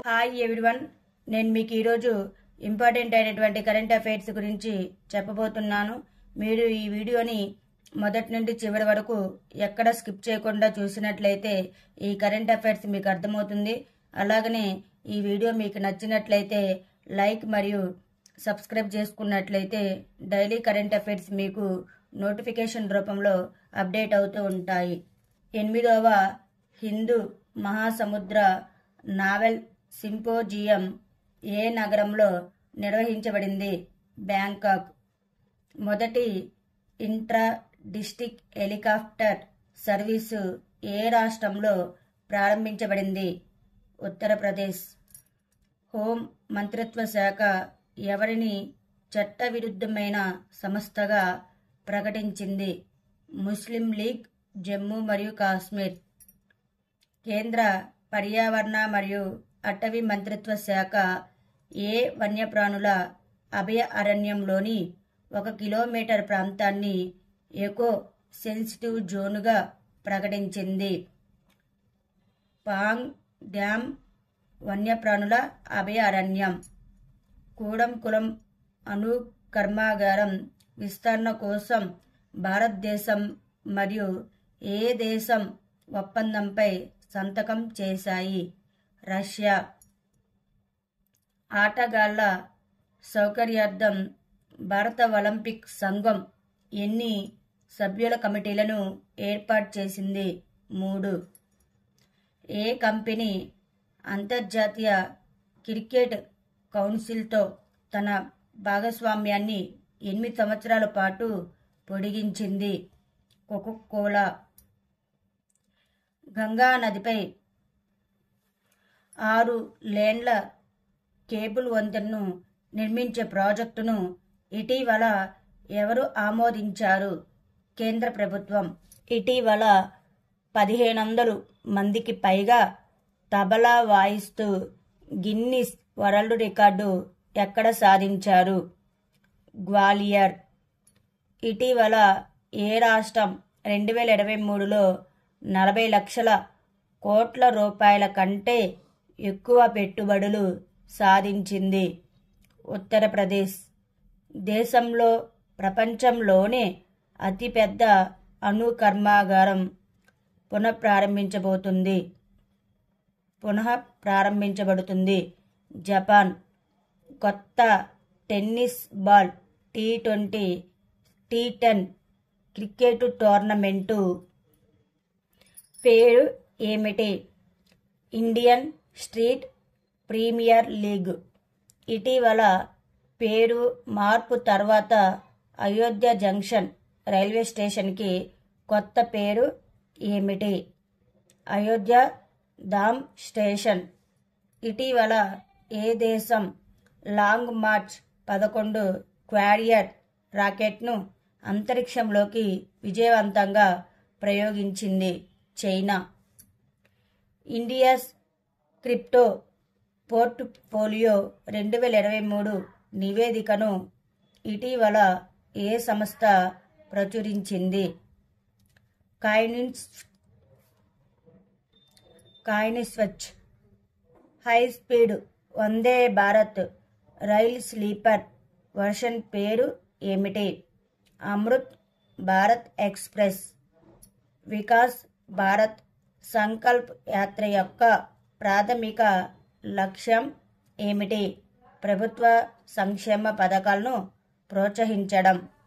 hi everyone నేను మీకు ఈరోజు ఇంపార్టెంట్ అయినటువంటి కరెంట్ అఫైర్స్ గురించి చెప్పబోతున్నాను మీరు ఈ వీడియోని మొదటి నుండి చివరి వరకు ఎక్కడ స్కిప్ చేయకుండా చూసినట్లయితే ఈ కరెంట్ అఫైర్స్ మీకు అర్థమవుతుంది అలాగనే ఈ వీడియో మీకు నచ్చినట్లయితే లైక్ మరియు సబ్స్క్రైబ్ చేసుకున్నట్లయితే డైలీ కరెంట్ అఫైర్స్ మీకు నోటిఫికేషన్ రూపంలో అప్డేట్ అవుతూ ఉంటాయి ఎనిమిదవ హిందూ మహాసముద్ర నావెల్ సింపోజియం ఏ నగరంలో నిర్వహించబడింది బ్యాంకాక్ మొదటి ఇంట్రా డిస్టిక్ హెలికాప్టర్ సర్వీసు ఏ రాష్ట్రంలో ప్రారంభించబడింది ఉత్తరప్రదేశ్ హోం మంత్రిత్వ శాఖ ఎవరిని చట్టవిరుద్ధమైన సంస్థగా ప్రకటించింది ముస్లిం లీగ్ జమ్మూ మరియు కాశ్మీర్ కేంద్ర పర్యావరణ మరియు అటవీ మంత్రిత్వ శాఖ ఏ వన్యప్రాణుల అభయ అరణ్యంలోని ఒక కిలోమీటర్ ప్రాంతాన్ని ఎకో సెన్సిటివ్ జోన్గా ప్రకటించింది పాంగ్ డ్యామ్ వన్యప్రాణుల అభయారణ్యం కూడంకులం అణు కర్మాగారం విస్తరణ కోసం భారతదేశం మరియు ఏ దేశం ఒప్పందంపై సంతకం చేశాయి రష్యా ఆటగాళ్ల సౌకర్యార్థం భారత ఒలింపిక్ సంఘం ఎన్ని సభ్యుల కమిటీలను ఏర్పాటు చేసింది మూడు ఏ కంపెనీ అంతర్జాతీయ క్రికెట్ కౌన్సిల్తో తన భాగస్వామ్యాన్ని ఎనిమిది సంవత్సరాల పాటు పొడిగించింది కోలా గంగా నదిపై ఆరు లేన్ల కేబుల్ వంతెనను నిర్మించే ప్రాజెక్టును ఇటీవల ఎవరు ఆమోదించారు కేంద్ర ప్రభుత్వం ఇటీవల పదిహేను వందలు మందికి పైగా తబలా వాయిస్తూ గిన్నిస్ వరల్డ్ రికార్డు ఎక్కడ సాధించారు గ్వాలియర్ ఇటీవల ఏ రాష్ట్రం రెండు వేల ఇరవై మూడులో నలభై లక్షల కోట్ల రూపాయల కంటే ఎక్కువ పెట్టుబడులు సాధించింది ఉత్తరప్రదేశ్ దేశంలో ప్రపంచంలోనే అతిపెద్ద అణు కర్మాగారం పునఃప్రారంభించబోతుంది పునః ప్రారంభించబడుతుంది జపాన్ కొత్త tennis ball T twenty T ten cricket tournament పేరు ఏమిటి ఇండియన్ స్ట్రీట్ ప్రీమియర్ లీగ్ ఇటీవల పేరు మార్పు తర్వాత అయోధ్య జంక్షన్ రైల్వే స్టేషన్కి కొత్త పేరు ఏమిటి అయోధ్య ధామ్ స్టేషన్ ఇటీవల ఏ దేశం లాంగ్ మార్చ్ పదకొండు క్వారియర్ రాకెట్ను అంతరిక్షంలోకి విజయవంతంగా ప్రయోగించింది చైనా ఇండియాస్ క్రిప్టో పోర్ట్ఫోలియో రెండు వేల ఇరవై మూడు నివేదికను ఇటీవల ఏ సంస్థ ప్రచురించింది కాయినిన్స్ CoinSwitch high speed Vande Bharat rail sleeper version పేరు ఏమిటి అమృత్ భారత్ ఎక్స్ప్రెస్ వికాస్ భారత్ సంకల్ప్ యాత్ర యొక్క ప్రాథమిక లక్ష్యం ఏమిటి ప్రభుత్వ సంక్షేమ పథకాలను ప్రోత్సహించడం